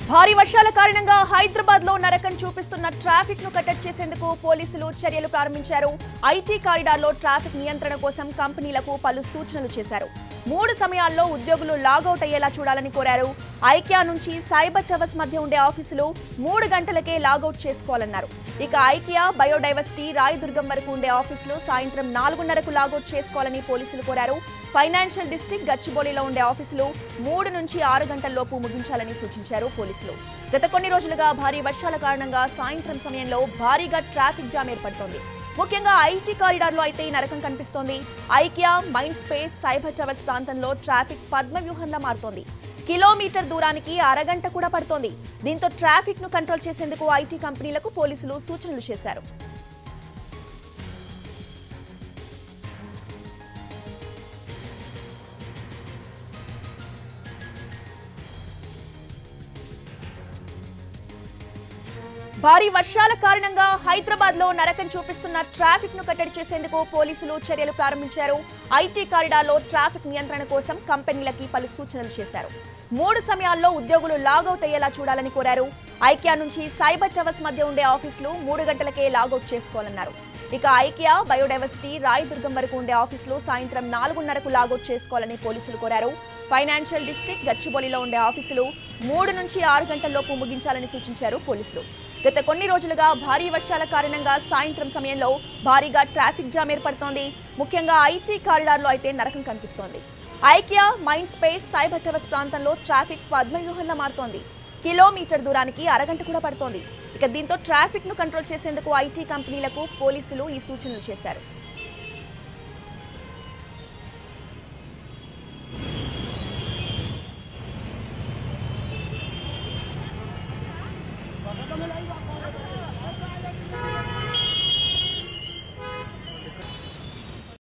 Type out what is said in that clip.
భారీ వర్షాల కారణంగా హైదరాబాద్ లో నరకం చూపిస్తున్న ట్రాఫిక్ ను కట్టడి చేసేందుకు పోలీసులు చర్యలు ప్రారంభించారు ఐటీ కారిడార్ లో ట్రాఫిక్ నియంత్రణ కోసం కంపెనీలకు పలు సూచనలు చేశారు మూడు సమయాల్లో ఉద్యోగులు లాగౌట్ అయ్యేలా చూడాలని కోరారు ఐక్యా నుంచి సైబర్ టవర్స్ మధ్య ఉండే ఆఫీసులు మూడు గంటలకే లాగౌట్ చేసుకోవాలన్నారు ఇక ఐకియా బయోడైవర్సిటీ రాయదుర్గం వరకు ఉండే ఆఫీసులు సాయంత్రం నాలుగున్నరకు లాగౌట్ చేసుకోవాలని పోలీసులు కోరారు ఫైనాన్షియల్ డిస్ట్రిక్ట్ గచ్చిబౌలిలో ఉండే ఆఫీసులు మూడు నుంచి ఆరు గంటల్లోపు ముగించాలని సూచించారు పోలీసులు గత కొన్ని రోజులుగా భారీ వర్షాల కారణంగా సాయంత్రం సమయంలో భారీగా ట్రాఫిక్ జామ్ ఏర్పడుతోంది ముఖ్యంగా ఐటీ కారిడార్లో అయితే ఈ నరకం కనిపిస్తోంది IKEA mind space cyber towers ప్రాంతంలో ట్రాఫిక్ పద్మవ్యూహంలా మారుతోంది కిలోమీటర్ దూరానికి అరగంట కూడా పడుతోంది దీంతో ట్రాఫిక్ ను కంట్రోల్ చేసేందుకు ఐటీ కంపెనీలకు పోలీసులు సూచనలు చేశారు భారీ వర్షాల కారణంగా హైదరాబాద్ లో నరకం చూపిస్తున్న ట్రాఫిక్ ను కట్టడి చేసేందుకు పోలీసులు చర్యలు ప్రారంభించారు ఐటీ కారిడార్ లో ట్రాఫిక్ నియంత్రణ కోసం కంపెనీలకి పలు సూచనలు చేశారు మూడు సమయాల్లో ఉద్యోగులు లాగౌట్ అయ్యేలా చూడాలని కోరారు ఐకియా నుంచి సైబర్ టవర్స్ మధ్య ఉండే ఆఫీసులు మూడు గంటలకే లాగౌట్ చేసుకోవాలన్నారు ఇక ఐకియా బయోడైవర్సిటీ రాయదుర్గం వరకు ఉండే ఆఫీసులు సాయంత్రం నాలుగున్నరకు లాగౌట్ చేసుకోవాలని పోలీసులు కోరారు ఫైనాన్షియల్ డిస్ట్రిక్ట్ గచ్చిబౌలిలో ఉండే ఆఫీసులు మూడు నుంచి ఆరు గంటల్లోపు ముగించాలని సూచించారు పోలీసులు గత కొన్ని రోజులుగా భారీ వర్షాల కారణంగా సాయంత్రం సమయంలో భారీగా ట్రాఫిక్ జామ్ ఏర్పడుతోంది ముఖ్యంగా ఐటీ కారిడార్లో అయితే నరకం కనిపిస్తోంది IKEA mind space cyber towers ప్రాంతంలో ట్రాఫిక్ పద్మవ్యూహంలా మారుతోంది కిలోమీటర్ దూరానికి అరగంట కూడా పడుతోంది ఇక దీంతో ట్రాఫిక్ ను కంట్రోల్ చేసేందుకు ఐటీ కంపెనీలకు పోలీసులు ఈ సూచనలు చేశారు